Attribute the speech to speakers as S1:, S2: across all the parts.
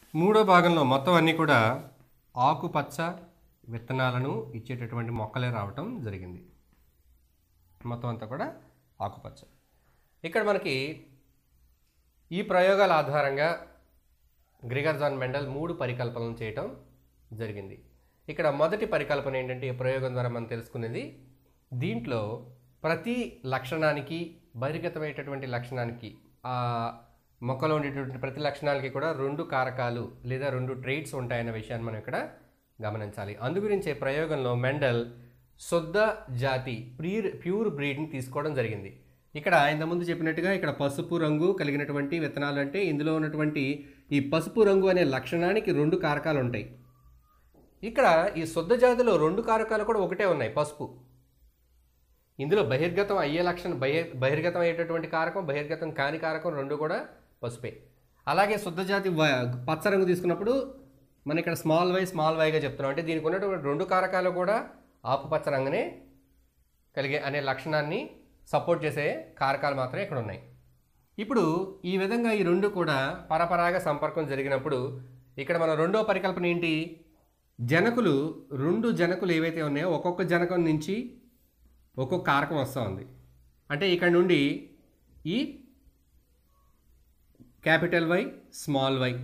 S1: మూడో భాగంలో మొత్తం అన్నీ కూడా ఆకుపచ్చ విత్తనాలను ఇచ్చేటటువంటి మొక్కలే రావటం జరిగింది మొత్తం అంతా కూడా ఆకుపచ్చ ఇక్కడ మనకి ఈ ప్రయోగాల ఆధారంగా గ్రిగర్ జాన్ మెండల్ మూడు పరికల్పనలు చేయటం జరిగింది ఇక్కడ మొదటి పరికల్పన ఏంటంటే ఈ ప్రయోగం ద్వారా మనం తెలుసుకునేది దీంట్లో ప్రతి లక్షణానికి బహిర్గతమైనటువంటి లక్షణానికి ఆ మొక్కలో ఉండేటువంటి ప్రతి లక్షణాలకి కూడా రెండు కారకాలు లేదా రెండు ట్రైట్స్ ఉంటాయన్న విషయాన్ని మనం ఇక్కడ గమనించాలి అందు గురించే ప్రయోగంలో మెండల్ శుద్ధ జాతి ప్యూర్ ప్యూర్ బ్రీడ్ని తీసుకోవడం జరిగింది ఇక్కడ ఆయన ముందు చెప్పినట్టుగా ఇక్కడ పసుపు రంగు కలిగినటువంటి విత్తనాలు అంటే ఇందులో ఉన్నటువంటి ఈ పసుపు రంగు అనే లక్షణానికి రెండు కారకాలు ఉంటాయి ఇక్కడ ఈ శుద్ధ జాతిలో రెండు కారకాలు కూడా ఒకటే ఉన్నాయి పసుపు ఇందులో బహిర్గతం అయ్యే లక్షణం బహిర్ బహిర్గతం అయ్యేటటువంటి కారకం బహిర్గతం కాని కారకం రెండు కూడా పసుపే అలాగే శుద్ధ జాతి వ- పచ్చ రంగు తీసుకున్నప్పుడు మనం ఇక్కడ స్మాల్ వై స్మాల్ వైగా చెప్తున్నాం అంటే దీనికి ఉన్నటువంటి రెండు కారకాలు కూడా ఆకుపచ్చ రంగునే కలిగే అనే లక్షణాన్ని సపోర్ట్ చేసే కారకాలు మాత్రమే ఇక్కడ ఉన్నాయి ఇప్పుడు ఈ విధంగా ఈ రెండు కూడా పరపరాగ సంపర్కం జరిగినప్పుడు ఇక్కడ మన రెండో పరికల్పన ఏంటి జనకులు రెండు జనకులు ఏవైతే ఉన్నాయో ఒక్కొక్క జనకం నుంచి ఒక్కొక్క కారకం వస్తూ ఉంది అంటే ఇక్కడ నుండి ఈ క్యాపిటల్ వై స్మాల్ వై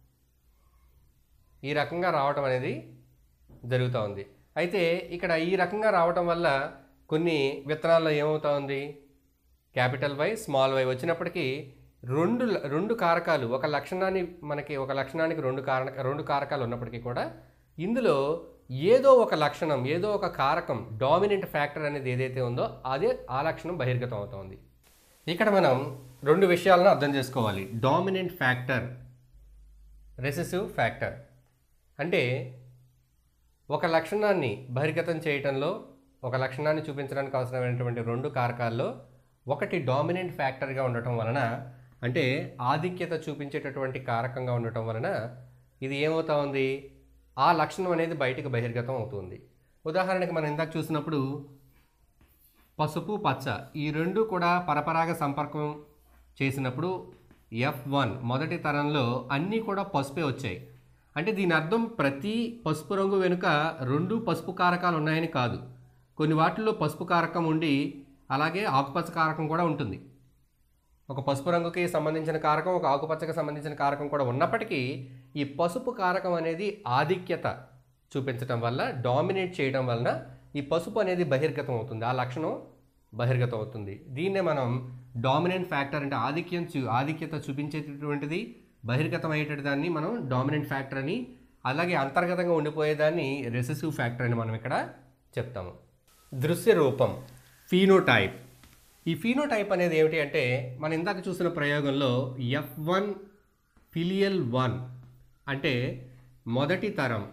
S1: ఈ రకంగా రావటం అనేది జరుగుతూ ఉంది అయితే ఇక్కడ ఈ రకంగా రావటం వల్ల కొన్ని విత్తనాల్లో ఏమవుతా ఉంది క్యాపిటల్ వై స్మాల్ వై వచ్చినప్పటికీ రెండు రెండు కారకాలు ఒక లక్షణాన్ని మనకి ఒక లక్షణానికి రెండు కారణ రెండు కారకాలు ఉన్నప్పటికీ కూడా ఇందులో ఏదో ఒక లక్షణం ఏదో ఒక కారకం డామినెంట్ ఫ్యాక్టర్ అనేది ఏదైతే ఉందో అదే ఆ లక్షణం బహిర్గతం అవుతోంది ఇక్కడ మనం రెండు విషయాలను అర్థం చేసుకోవాలి డామినెంట్ ఫ్యాక్టర్ రెసెసివ్ ఫ్యాక్టర్ అంటే ఒక లక్షణాన్ని బహిర్గతం చేయటంలో ఒక లక్షణాన్ని చూపించడానికి అవసరమైనటువంటి రెండు కారకాల్లో ఒకటి డామినెంట్ ఫ్యాక్టర్గా ఉండటం వలన అంటే ఆధిక్యత చూపించేటటువంటి కారకంగా ఉండటం వలన ఇది ఏమవుతా ఉంది ఆ లక్షణం అనేది బయటికి బహిర్గతం అవుతుంది ఉదాహరణకి మనం ఇందాక చూసినప్పుడు పసుపు పచ్చ ఈ రెండు కూడా పరపరాగ సంపర్కం చేసినప్పుడు ఎఫ్ వన్ మొదటి తరంలో అన్నీ కూడా పసుపే వచ్చాయి అంటే దీని అర్థం ప్రతి పసుపు రంగు వెనుక రెండు పసుపు కారకాలు ఉన్నాయని కాదు కొన్ని వాటిల్లో పసుపు కారకం ఉండి అలాగే ఆకుపచ్చ కారకం కూడా ఉంటుంది ఒక పసుపు రంగుకి సంబంధించిన కారకం ఒక ఆకుపచ్చకి సంబంధించిన కారకం కూడా ఉన్నప్పటికీ ఈ పసుపు కారకం అనేది ఆధిక్యత చూపించడం వల్ల డామినేట్ చేయడం వలన ఈ పసుపు అనేది బహిర్గతం అవుతుంది ఆ లక్షణం బహిర్గతం అవుతుంది దీన్నే మనం డామినెంట్ ఫ్యాక్టర్ అంటే ఆధిక్యం చూ ఆధిక్యత చూపించేటటువంటిది బహిర్గతం అయ్యేటటువంటి దాన్ని మనం డామినెంట్ ఫ్యాక్టర్ అని అలాగే అంతర్గతంగా ఉండిపోయేదాన్ని రెసెసివ్ ఫ్యాక్టర్ అని మనం ఇక్కడ చెప్తాము దృశ్య రూపం ఫీనోటైప్ ఈ ఫీనోటైప్ అనేది ఏమిటి అంటే మనం ఇందాక చూసిన ప్రయోగంలో ఎఫ్ వన్ ఫిలియల్ వన్ అంటే మొదటి తరం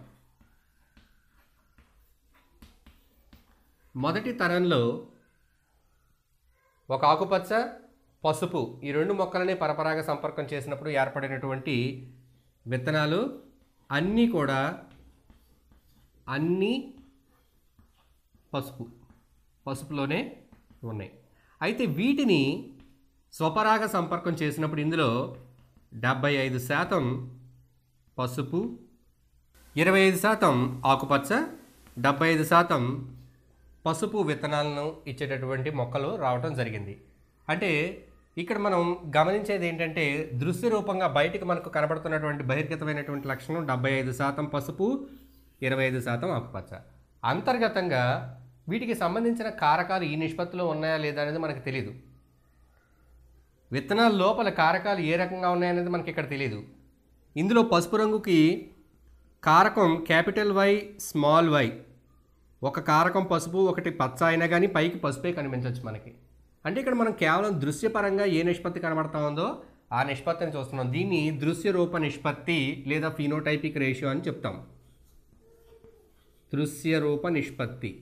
S1: మొదటి తరంలో ఒక ఆకుపచ్చ పసుపు ఈ రెండు మొక్కలని పరపరాగ సంపర్కం చేసినప్పుడు ఏర్పడినటువంటి విత్తనాలు అన్నీ కూడా అన్నీ పసుపు పసుపులోనే ఉన్నాయి అయితే వీటిని స్వపరాగ సంపర్కం చేసినప్పుడు ఇందులో డెబ్బై ఐదు శాతం పసుపు ఇరవై ఐదు శాతం ఆకుపచ్చ డెబ్బై ఐదు శాతం పసుపు విత్తనాలను ఇచ్చేటటువంటి మొక్కలు రావటం జరిగింది అంటే ఇక్కడ మనం గమనించేది ఏంటంటే దృశ్య రూపంగా బయటకు మనకు కనబడుతున్నటువంటి బహిర్గతమైనటువంటి లక్షణం డెబ్బై ఐదు శాతం పసుపు ఇరవై ఐదు శాతం ఆకుపచ్చ అంతర్గతంగా వీటికి సంబంధించిన కారకాలు ఈ నిష్పత్తిలో ఉన్నాయా లేదా అనేది మనకు తెలియదు విత్తనాల లోపల కారకాలు ఏ రకంగా ఉన్నాయనేది మనకి ఇక్కడ తెలియదు ఇందులో పసుపు రంగుకి కారకం క్యాపిటల్ వై స్మాల్ వై ఒక కారకం పసుపు ఒకటి పచ్చ అయినా కానీ పైకి పసుపే కనిపించవచ్చు మనకి అంటే ఇక్కడ మనం కేవలం దృశ్యపరంగా ఏ నిష్పత్తి కనబడతా ఉందో ఆ నిష్పత్తిని చూస్తున్నాం దీన్ని దృశ్య రూప నిష్పత్తి లేదా ఫినోటైపిక్ రేషియో అని చెప్తాం దృశ్య రూప నిష్పత్తి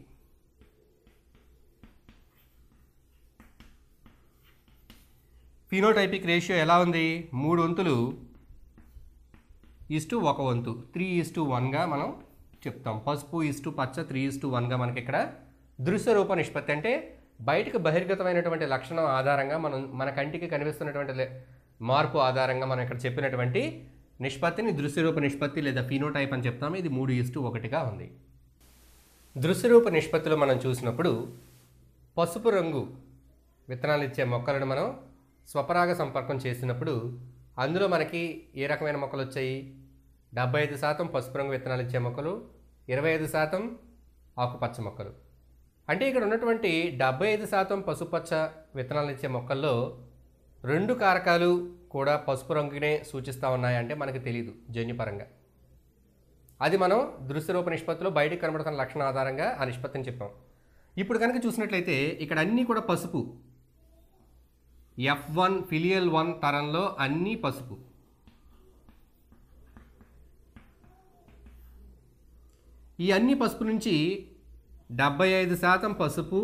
S1: ఫినోటైపిక్ రేషియో ఎలా ఉంది మూడు వంతులు ఈస్టు ఒక వంతు త్రీ ఈస్టు వన్గా మనం చెప్తాం పసుపు ఈస్టు పచ్చ త్రీ ఈస్టు వన్గా మనకి ఇక్కడ దృశ్య రూప నిష్పత్తి అంటే బయటకు బహిర్గతమైనటువంటి లక్షణం ఆధారంగా మనం మన కంటికి కనిపిస్తున్నటువంటి లే- మార్పు ఆధారంగా మనం ఇక్కడ చెప్పినటువంటి నిష్పత్తిని దృశ్యరూప నిష్పత్తి లేదా ఫినోటైప్ అని చెప్తాము ఇది మూడు ఇస్టు ఒకటిగా ఉంది దృశ్యరూప నిష్పత్తిలో మనం చూసినప్పుడు పసుపు రంగు విత్తనాలు ఇచ్చే మొక్కలను మనం స్వపరాగ సంపర్కం చేసినప్పుడు అందులో మనకి ఏ రకమైన మొక్కలు వచ్చాయి డెబ్బై ఐదు శాతం పసుపు రంగు విత్తనాలు ఇచ్చే మొక్కలు ఇరవై ఐదు శాతం ఆకుపచ్చ మొక్కలు అంటే ఇక్కడ ఉన్నటువంటి డెబ్బై ఐదు శాతం పసుపచ్చ విత్తనాలు ఇచ్చే మొక్కల్లో రెండు కారకాలు కూడా పసుపు రంగునే సూచిస్తూ ఉన్నాయంటే మనకు తెలియదు జన్యుపరంగా అది మనం దృశ్యరూప నిష్పత్తిలో బయటికి కనబడుతున్న లక్షణం ఆధారంగా ఆ నిష్పత్తిని చెప్పాం ఇప్పుడు కనుక చూసినట్లయితే ఇక్కడ అన్నీ కూడా పసుపు ఎఫ్ వన్ ఫిలియల్ వన్ తరంలో అన్నీ పసుపు ఈ అన్ని పసుపు నుంచి డెబ్బై ఐదు శాతం పసుపు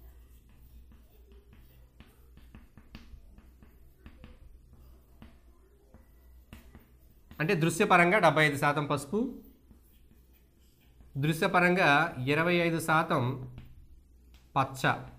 S1: అంటే దృశ్యపరంగా డెబ్బై ఐదు శాతం పసుపు దృశ్యపరంగా ఇరవై ఐదు శాతం పచ్చ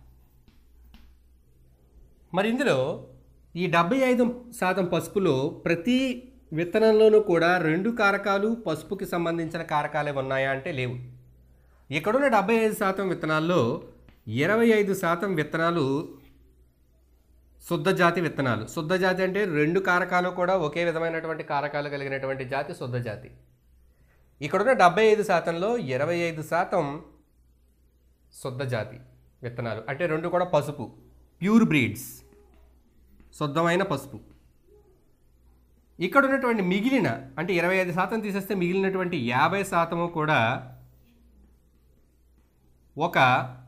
S1: మరి ఇందులో ఈ డెబ్బై ఐదు శాతం పసుపులో ప్రతి విత్తనంలోనూ కూడా రెండు కారకాలు పసుపుకి సంబంధించిన కారకాలే ఉన్నాయా అంటే లేవు ఇక్కడున్న డెబ్బై ఐదు శాతం విత్తనాల్లో ఇరవై ఐదు శాతం విత్తనాలు శుద్ధ జాతి విత్తనాలు శుద్ధ జాతి అంటే రెండు కారకాలు కూడా ఒకే విధమైనటువంటి కారకాలు కలిగినటువంటి జాతి శుద్ధ జాతి ఇక్కడున్న డెబ్బై ఐదు శాతంలో ఇరవై ఐదు శాతం శుద్ధ జాతి విత్తనాలు అంటే రెండు కూడా పసుపు ప్యూర్ బ్రీడ్స్ శుద్ధమైన పసుపు ఇక్కడ ఉన్నటువంటి మిగిలిన అంటే ఇరవై ఐదు శాతం తీసేస్తే మిగిలినటువంటి యాభై శాతము కూడా ఒక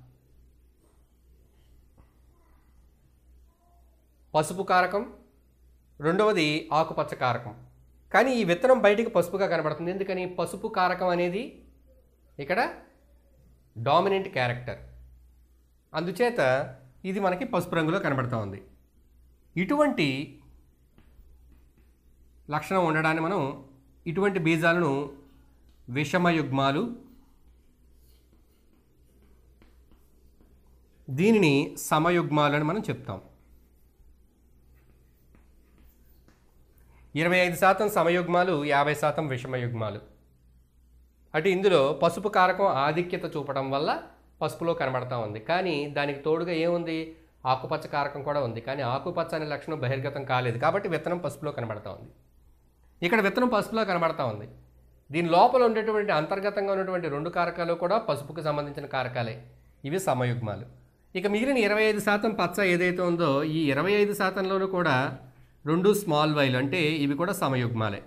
S1: పసుపు కారకం రెండవది ఆకుపచ్చ కారకం కానీ ఈ విత్తనం బయటికి పసుపుగా కనబడుతుంది ఎందుకని పసుపు కారకం అనేది ఇక్కడ డామినెంట్ క్యారెక్టర్ అందుచేత ఇది మనకి పసుపు రంగులో కనబడుతూ ఉంది ఇటువంటి లక్షణం ఉండడాన్ని మనం ఇటువంటి బీజాలను విషమయుగ్మాలు దీనిని సమయుగ్మాలు అని మనం చెప్తాం ఇరవై ఐదు శాతం సమయుగ్మాలు యాభై శాతం విషమయుగ్మాలు అటు ఇందులో పసుపు కారకం ఆధిక్యత చూపడం వల్ల పసుపులో కనబడతా ఉంది కానీ దానికి తోడుగా ఏముంది ఆకుపచ్చ కారకం కూడా ఉంది కానీ ఆకుపచ్చ అనే లక్షణం బహిర్గతం కాలేదు కాబట్టి విత్తనం పసుపులో కనబడతా ఉంది ఇక్కడ విత్తనం పసుపులో కనబడతా ఉంది దీని లోపల ఉండేటువంటి అంతర్గతంగా ఉన్నటువంటి రెండు కారకాలు కూడా పసుపుకు సంబంధించిన కారకాలే ఇవి సమయుగ్మాలు ఇక మిగిలిన ఇరవై ఐదు శాతం పచ్చ ఏదైతే ఉందో ఈ ఇరవై ఐదు శాతంలోనూ కూడా రెండు స్మాల్ వైలు అంటే ఇవి కూడా సమయుగ్మాలే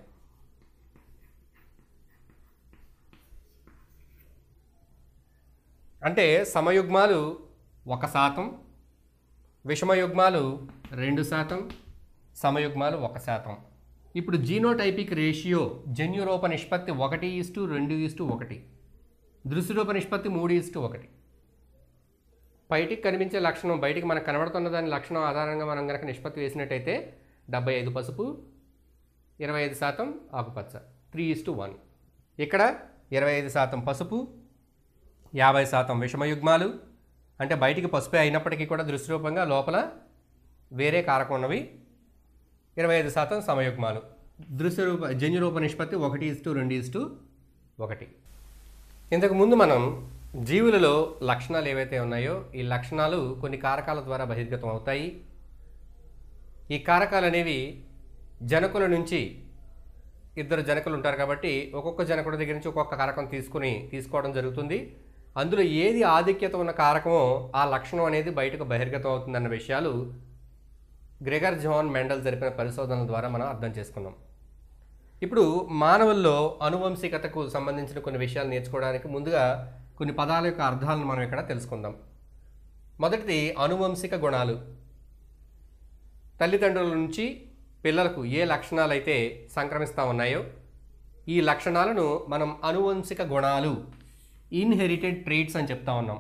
S1: అంటే సమయుగ్మాలు ఒక శాతం విషమయుగ్మాలు రెండు శాతం సమయుగ్మాలు ఒక శాతం ఇప్పుడు జీనోటైపిక్ రేషియో జన్యురూప నిష్పత్తి ఒకటి ఇస్టు రెండు ఇస్టు ఒకటి దృశ్యరూప నిష్పత్తి మూడు ఇస్టు ఒకటి బయటికి కనిపించే లక్షణం బయటికి మనకు కనబడుతున్న దాని లక్షణం ఆధారంగా మనం కనుక నిష్పత్తి వేసినట్టయితే డెబ్బై ఐదు పసుపు ఇరవై ఐదు శాతం ఆకుపచ్చ త్రీ ఇస్టు వన్ ఇక్కడ ఇరవై ఐదు శాతం పసుపు యాభై శాతం విషమయుగ్మాలు అంటే బయటికి పసుపే అయినప్పటికీ కూడా దృశ్యరూపంగా లోపల వేరే కారకం ఉన్నవి ఇరవై ఐదు శాతం సమయుగ్మాలు దృశ్యరూప జన్యురూప నిష్పత్తి ఒకటి ఇస్టు రెండు ఇస్టు ఒకటి ఇంతకు ముందు మనం జీవులలో లక్షణాలు ఏవైతే ఉన్నాయో ఈ లక్షణాలు కొన్ని కారకాల ద్వారా బహిర్గతం అవుతాయి ఈ కారకాలు అనేవి జనకుల నుంచి ఇద్దరు జనకులు ఉంటారు కాబట్టి ఒక్కొక్క జనకుడి దగ్గర నుంచి ఒక్కొక్క కారకం తీసుకుని తీసుకోవడం జరుగుతుంది అందులో ఏది ఆధిక్యత ఉన్న కారకమో ఆ లక్షణం అనేది బయటకు బహిర్గతం అవుతుందన్న విషయాలు గ్రెగర్ జాన్ మెండల్ జరిపిన పరిశోధనల ద్వారా మనం అర్థం చేసుకున్నాం ఇప్పుడు మానవుల్లో అనువంశికతకు సంబంధించిన కొన్ని విషయాలు నేర్చుకోవడానికి ముందుగా కొన్ని పదాల యొక్క అర్థాలను మనం ఇక్కడ తెలుసుకుందాం మొదటిది అనువంశిక గుణాలు తల్లిదండ్రుల నుంచి పిల్లలకు ఏ లక్షణాలు అయితే సంక్రమిస్తూ ఉన్నాయో ఈ లక్షణాలను మనం అనువంశిక గుణాలు ఇన్హెరిటెడ్ ట్రేట్స్ అని చెప్తా ఉన్నాం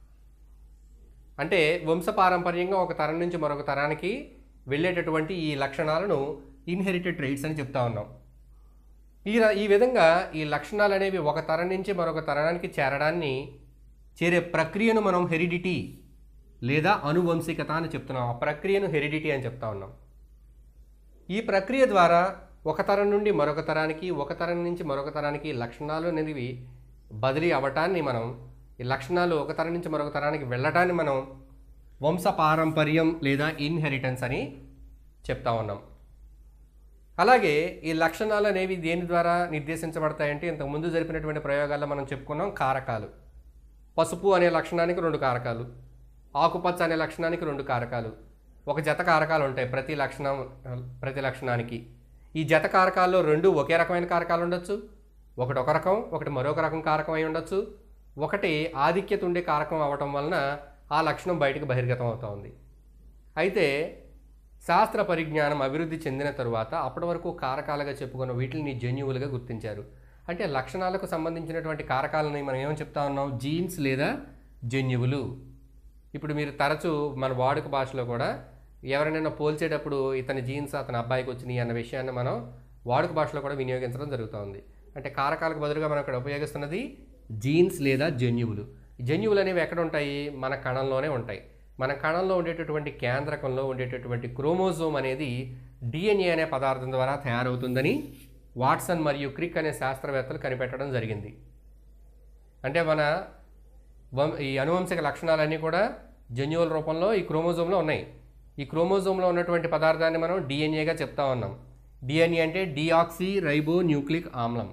S1: అంటే వంశపారంపర్యంగా ఒక తరం నుంచి మరొక తరానికి వెళ్ళేటటువంటి ఈ లక్షణాలను ఇన్హెరిటెడ్ ట్రేట్స్ అని చెప్తా ఉన్నాం ఈ ర- ఈ విధంగా ఈ లక్షణాలు అనేవి ఒక తరం నుంచి మరొక తరానికి చేరడాన్ని చేరే ప్రక్రియను మనం హెరిడిటీ లేదా అనువంశికత అని చెప్తున్నాం ఆ ప్రక్రియను హెరిడిటీ అని చెప్తా ఉన్నాం ఈ ప్రక్రియ ద్వారా ఒక తరం నుండి మరొక తరానికి ఒక తరం నుంచి మరొక తరానికి లక్షణాలు అనేవి బదిలీ అవ్వటాన్ని మనం ఈ లక్షణాలు ఒక తరం నుంచి మరొక తరానికి వెళ్ళటాన్ని మనం వంశ పారంపర్యం లేదా ఇన్హెరిటెన్స్ అని చెప్తా ఉన్నాం అలాగే ఈ లక్షణాలు అనేవి దేని ద్వారా నిర్దేశించబడతాయంటే ఇంతకు ముందు జరిపినటువంటి ప్రయోగాల్లో మనం చెప్పుకున్నాం కారకాలు పసుపు అనే లక్షణానికి రెండు కారకాలు ఆకుపచ్చ అనే లక్షణానికి రెండు కారకాలు ఒక జత కారకాలు ఉంటాయి ప్రతి లక్షణం ప్రతి లక్షణానికి ఈ జత కారకాల్లో రెండు ఒకే రకమైన కారకాలు ఉండొచ్చు ఒకటి ఒక రకం ఒకటి మరొక రకం కారకం అయి ఉండొచ్చు ఒకటి ఆధిక్యత ఉండే కారకం అవ్వటం వలన ఆ లక్షణం బయటకు బహిర్గతం అవుతూ ఉంది అయితే శాస్త్ర పరిజ్ఞానం అభివృద్ధి చెందిన తరువాత అప్పటి వరకు కారకాలుగా చెప్పుకున్న వీటిని జన్యువులుగా గుర్తించారు అంటే లక్షణాలకు సంబంధించినటువంటి కారకాలని మనం ఏమని చెప్తా ఉన్నాం జీన్స్ లేదా జన్యువులు ఇప్పుడు మీరు తరచూ మన వాడుక భాషలో కూడా ఎవరినైనా పోల్చేటప్పుడు ఇతని జీన్స్ అతని అబ్బాయికి వచ్చినాయి అన్న విషయాన్ని మనం వాడుక భాషలో కూడా వినియోగించడం జరుగుతుంది అంటే కారకాలకు బదులుగా మనం ఇక్కడ ఉపయోగిస్తున్నది జీన్స్ లేదా జన్యువులు ఈ జన్యువులు అనేవి ఎక్కడ ఉంటాయి మన కణంలోనే ఉంటాయి మన కణంలో ఉండేటటువంటి కేంద్రకంలో ఉండేటటువంటి క్రోమోజోమ్ అనేది డిఎన్ఏ అనే పదార్థం ద్వారా తయారవుతుందని వాట్సన్ మరియు క్రిక్ అనే శాస్త్రవేత్తలు కనిపెట్టడం జరిగింది అంటే మన వం ఈ అనువంశిక లక్షణాలన్నీ కూడా జన్యువుల రూపంలో ఈ క్రోమోజోమ్లో ఉన్నాయి ఈ క్రోమోజోమ్లో ఉన్నటువంటి పదార్థాన్ని మనం డిఎన్ఏగా చెప్తా ఉన్నాం డిఎన్ఏ అంటే డిఆక్సీ రైబో న్యూక్లిక్ ఆమ్లం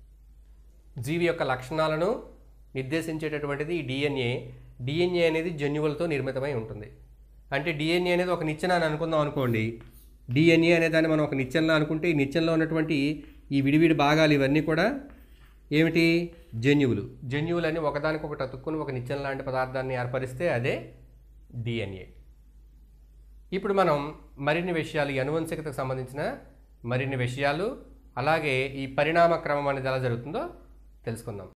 S1: జీవి యొక్క లక్షణాలను నిర్దేశించేటటువంటిది ఈ డిఎన్ఏ డిఎన్ఏ అనేది జన్యువులతో నిర్మితమై ఉంటుంది అంటే డిఎన్ఏ అనేది ఒక నిచ్చెన అని అనుకుందాం అనుకోండి డిఎన్ఏ అనే దాన్ని మనం ఒక నిచ్చెనలో అనుకుంటే ఈ నిచ్చెనలో ఉన్నటువంటి ఈ విడివిడి భాగాలు ఇవన్నీ కూడా ఏమిటి జన్యువులు జన్యువులని ఒకదానికొకటి అతుక్కుని ఒక నిచ్చెన లాంటి పదార్థాన్ని ఏర్పరిస్తే అదే డిఎన్ఏ ఇప్పుడు మనం మరిన్ని విషయాలు ఈ అనువంశికతకు సంబంధించిన మరిన్ని విషయాలు అలాగే ఈ పరిణామ క్రమం అనేది ఎలా జరుగుతుందో తెలుసుకుందాం